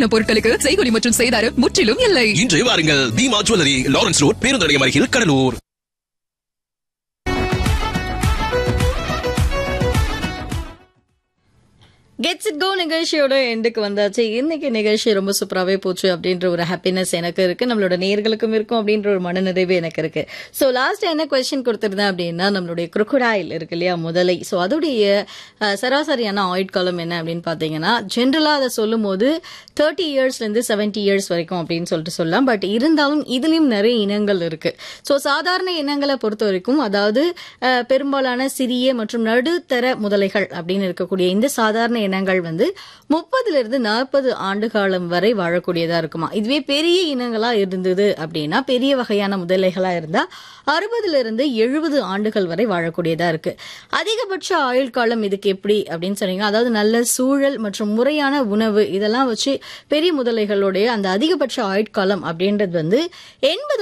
பாட்டின பொருட்களுக்கு செய்கொலி மற்றும் செய்தாரம் முற்றிலும் இல்லை இன்று வாருங்கள் தீமா ஜுவல்லரி லாரன்ஸ் ரோட் பேருந்து நிலையம் அருகில் கடலூர் கெட்ஸ் இட் கோ நிகழ்ச்சியோட எண்டுக்கு வந்தாச்சு இன்னைக்கு நிகழ்ச்சி ரொம்ப சூப்பராகவே போச்சு அப்படின்ற ஒரு ஹாப்பினஸ் எனக்கு இருக்கு நம்மளோட நேர்களுக்கும் இருக்கும் அப்படின்ற ஒரு மனநிறைவு எனக்கு இருக்கு ஸோ லாஸ்ட் என்ன கொஸ்டின் கொடுத்துருந்தேன் அப்படின்னா நம்மளுடைய crocodile இருக்கு இல்லையா முதலை ஸோ அதோடைய அஹ், சராசரியான ஆயுட்காலம் என்ன அப்படின்னு பார்த்தீங்கன்னா ஜென்ரலாக அதை சொல்லும் போது தேர்ட்டி இயர்ஸ்லேருந்து செவன்ட்டி இயர்ஸ் வரைக்கும் அப்படின்னு சொல்லிட்டு சொல்லலாம் பட் இருந்தாலும் இதுலயும் நிறைய இனங்கள் இருக்கு ஸோ சாதாரண இனங்களை பொறுத்த வரைக்கும் அதாவது அஹ், பெரும்பாலான சிறிய மற்றும் நடுத்தர முதலைகள் அப்படின்னு இருக்கக்கூடிய இந்த சாதாரண இனங்கள் வந்து முப்பதுல இருந்து நாற்பது ஆண்டு காலம் வரை வாழக்கூடியதா இருக்குமா இதுவே பெரிய இனங்களா இருந்தது அப்படின்னா பெரிய வகையான முதலைகளா இருந்தா அறுபதுல இருந்து எழுபது ஆண்டுகள் வரை வாழக்கூடியதா இருக்கு அதிகபட்ச ஆயுள் காலம் இதுக்கு எப்படி அப்படின்னு சொன்னீங்க அதாவது நல்ல சூழல் மற்றும் முறையான உணவு இதெல்லாம் வச்சு பெரிய முதலைகளுடைய அந்த அதிகபட்ச ஆயுட்காலம் அப்படின்றது வந்து எண்பது